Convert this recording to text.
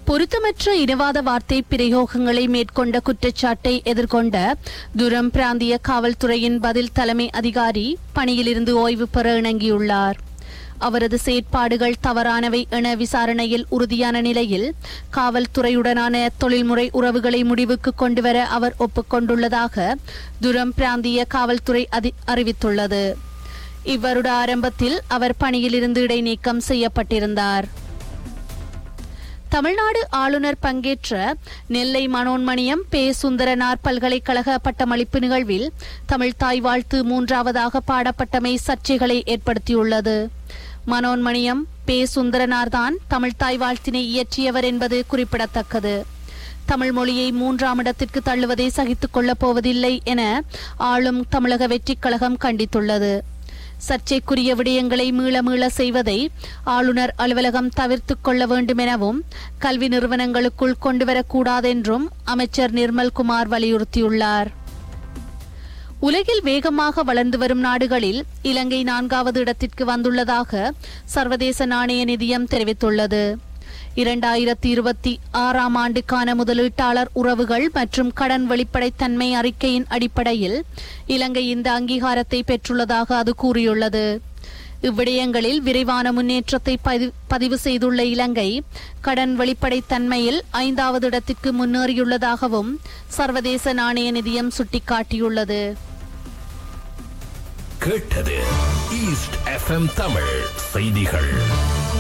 பொருத்தமற்ற இனவாத வார்த்தை பிரயோகங்களை மேற்கொண்ட குற்றச்சாட்டை எதிர்கொண்ட துரம் பிராந்திய காவல்துறையின் பதில் தலைமை அதிகாரி பணியிலிருந்து ஓய்வு பெற இணங்கியுள்ளார் அவரது செயற்பாடுகள் தவறானவை என விசாரணையில் உறுதியான நிலையில் காவல்துறையுடனான தொழில்முறை உறவுகளை முடிவுக்கு கொண்டுவர அவர் ஒப்புக்கொண்டுள்ளதாக துரம் பிராந்திய காவல்துறை அதி- அறிவித்துள்ளது இவ்வருட ஆரம்பத்தில் அவர் பணியிலிருந்து இடைநீக்கம் செய்யப்பட்டிருந்தார் தமிழ்நாடு ஆளுநர் பங்கேற்ற நெல்லை மனோன்மணியம் பே சுந்தரனார் பல்கலைக்கழக பட்டமளிப்பு நிகழ்வில் தமிழ் தாய் வாழ்த்து மூன்றாவதாக பாடப்பட்டமை சர்ச்சைகளை ஏற்படுத்தியுள்ளது மனோன்மணியம் பே சுந்தரனார் தான் தமிழ் தாய் வாழ்த்தினை இயற்றியவர் என்பது குறிப்பிடத்தக்கது தமிழ் மொழியை மூன்றாம் இடத்திற்கு தள்ளுவதை சகித்துக் கொள்ளப் போவதில்லை என ஆளும் தமிழக வெற்றிக் கழகம் கண்டித்துள்ளது சர்ச்சைக்குரிய விடயங்களை மீள மீள செய்வதை ஆளுநர் அலுவலகம் தவிர்த்துக் கொள்ள வேண்டும் எனவும் கல்வி நிறுவனங்களுக்குள் கொண்டுவரக்கூடாதென்றும் அமைச்சர் நிர்மல்குமார் வலியுறுத்தியுள்ளார் உலகில் வேகமாக வளர்ந்து வரும் நாடுகளில் இலங்கை நான்காவது இடத்திற்கு வந்துள்ளதாக சர்வதேச நாணய நிதியம் தெரிவித்துள்ளது இரண்டாயிரத்தி இருபத்தி ஆறாம் ஆண்டுக்கான முதலீட்டாளர் உறவுகள் மற்றும் கடன் வெளிப்படைத்தன்மை அறிக்கையின் அடிப்படையில் இலங்கை இந்த அங்கீகாரத்தை பெற்றுள்ளதாக அது கூறியுள்ளது இவ்விடயங்களில் விரைவான முன்னேற்றத்தை பதி- பதிவு செய்துள்ள இலங்கை கடன் வெளிப்படைத்தன்மையில் ஐந்தாவது இடத்திற்கு முன்னேறியுள்ளதாகவும் சர்வதேச நாணய நிதியம் சுட்டிக்காட்டியுள்ளது கேட்டது ஈஸ்ட் எஃப்எம் தமிழ் செய்திகள்